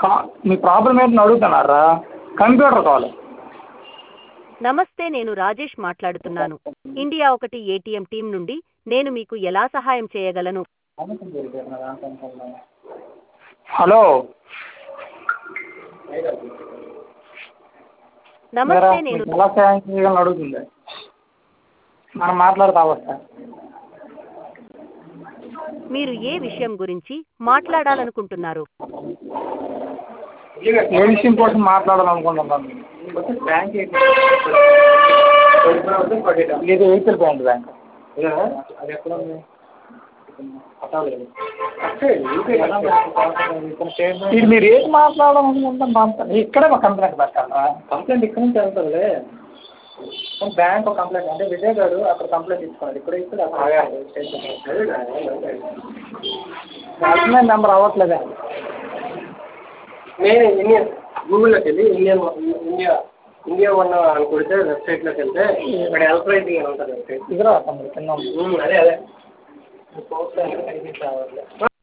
కా మీ ప్రాబ్లం ఏంటని అడుగుతున్నారా కంప్యూటర్ కాల్ నమస్తే నేను రాజేష్ మాట్లాడుతున్నాను ఇండియా ఒకటి ఏటీఎం టీం నుండి నేను మీకు ఎలా సహాయం చేయగలను హలో నమస్తే నేను ఎలా సాయం చేయగలను అడుగుతుంది మనం మాట్లాడతావా సార్ మీరు ఏ విషయం గురించి మాట్లాడాలనుకుంటున్నారు ఏ విషయం కోసం మాట్లాడాలనుకుంటున్నాను ఇది ఎయిర్టెల్ పేమెంట్ బ్యాంక్ ఇది మీరు ఏది మాట్లాడాలనుకుంటున్నారు ఇక్కడే మా కంప్లైంట్ పెట్టాలా కంప్లైంట్ ఇక్కడ నుంచి వెళ్తుందిలే బ్యాంక్ కంప్లైంట్ అంటే విజయ్ గారు అక్కడ కంప్లైంట్ ఇచ్చుకున్నాడు ఇక్కడ ఇస్తే అడ్మిన్ నెంబర్ అవ్వట్లేదే నేను ఇండియన్ గూగుల్లోకి వెళ్ళి ఇండియన్ ఇండియా ఇండియా వన్ అని కొడితే వెబ్సైట్లోకి వెళ్తే ఇక్కడ హెల్ప్ రైటింగ్ అని ఉంటుంది ఇదిరా తమ్ముడు కింద ఉంది. అదే అదే